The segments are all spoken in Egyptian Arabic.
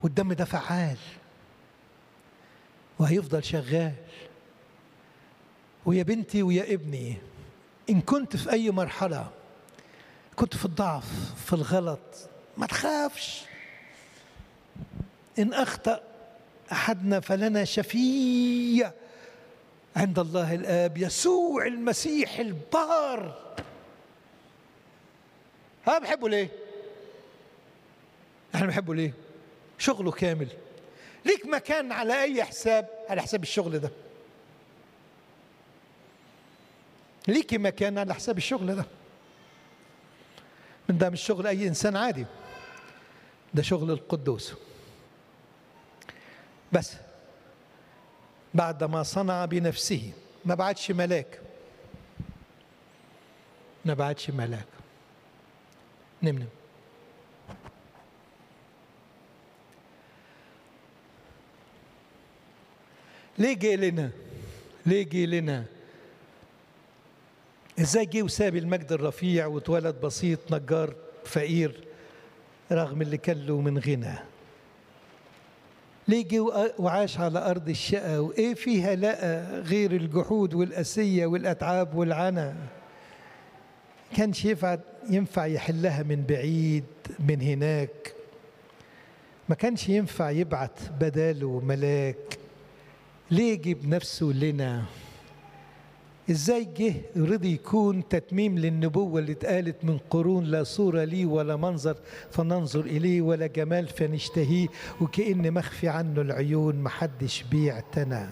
والدم ده فعال وهيفضل شغال ويا بنتي ويا ابني إن كنت في أي مرحلة كنت في الضعف في الغلط ما تخافش إن أخطأ أحدنا فلنا شفيع عند الله الآب يسوع المسيح البار ها بحبه ليه؟ احنا بنحبه ليه؟ شغله كامل ليك مكان على أي حساب على حساب الشغل ده ليكي مكان على حساب الشغل ده من ده مش شغل أي إنسان عادي ده شغل القدوس بس بعد ما صنع بنفسه ما بعدش ملاك ما بعدش ملاك نمنم ليه جه لنا ليه جه لنا ازاي جه وساب المجد الرفيع واتولد بسيط نجار فقير رغم اللي كان له من غنى ليه جه وعاش على ارض الشقا وايه فيها لقى غير الجحود والاسيه والاتعاب والعنا كانش ينفع ينفع يحلها من بعيد من هناك ما كانش ينفع يبعت بداله ملاك ليه جيب نفسه لنا ازاي جه رضي يكون تتميم للنبوة اللي اتقالت من قرون لا صورة لي ولا منظر فننظر إليه ولا جمال فنشتهيه وكأن مخفي عنه العيون محدش بيعتنى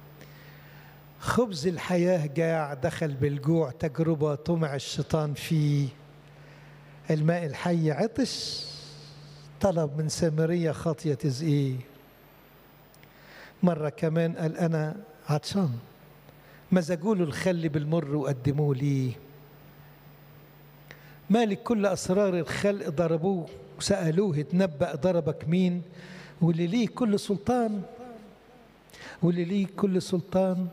خبز الحياة جاع دخل بالجوع تجربة طمع الشيطان فيه الماء الحي عطش طلب من سامرية خاطية تزقيه مرة كمان قال أنا عطشان مزجوا له الخل بالمر وقدموه ليه مالك كل أسرار الخلق ضربوه وسألوه اتنبأ ضربك مين واللي ليه كل سلطان واللي ليه كل سلطان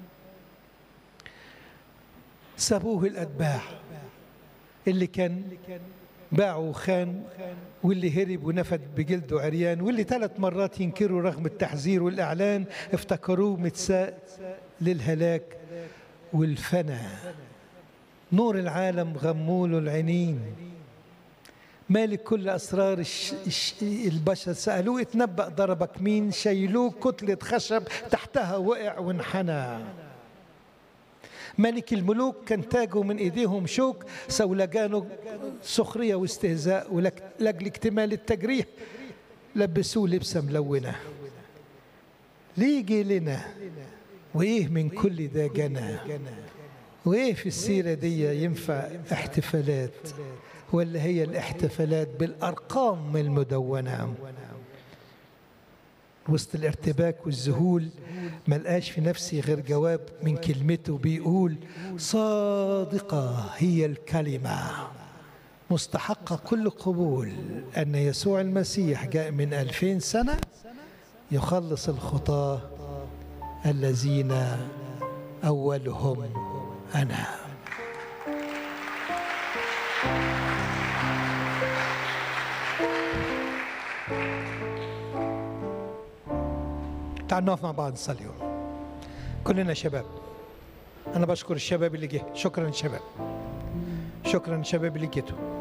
سابوه الأتباع اللي كان باع وخان واللي هرب ونفد بجلده عريان واللي ثلاث مرات ينكروا رغم التحذير والإعلان افتكروه متساء للهلاك والفنى نور العالم غموله العينين مالك كل أسرار الش... الش... البشر سألوه اتنبأ ضربك مين شيلوه كتلة خشب تحتها وقع وانحنى ملك الملوك كان تاجه من ايديهم شوك سولجانه سخريه واستهزاء ولاجل اكتمال التجريح لبسوه لبسه ملونه ليه جه لنا وايه من كل ده جنى وايه في السيره دي ينفع احتفالات ولا هي الاحتفالات بالارقام المدونه وسط الارتباك والذهول ما لقاش في نفسي غير جواب من كلمته بيقول صادقة هي الكلمة مستحقة كل قبول أن يسوع المسيح جاء من ألفين سنة يخلص الخطاة الذين أولهم أنا تعالوا نقف مع بعض نصلي كلنا شباب أنا بشكر الشباب اللي جه شكرا شباب شكرا شباب اللي جيتوا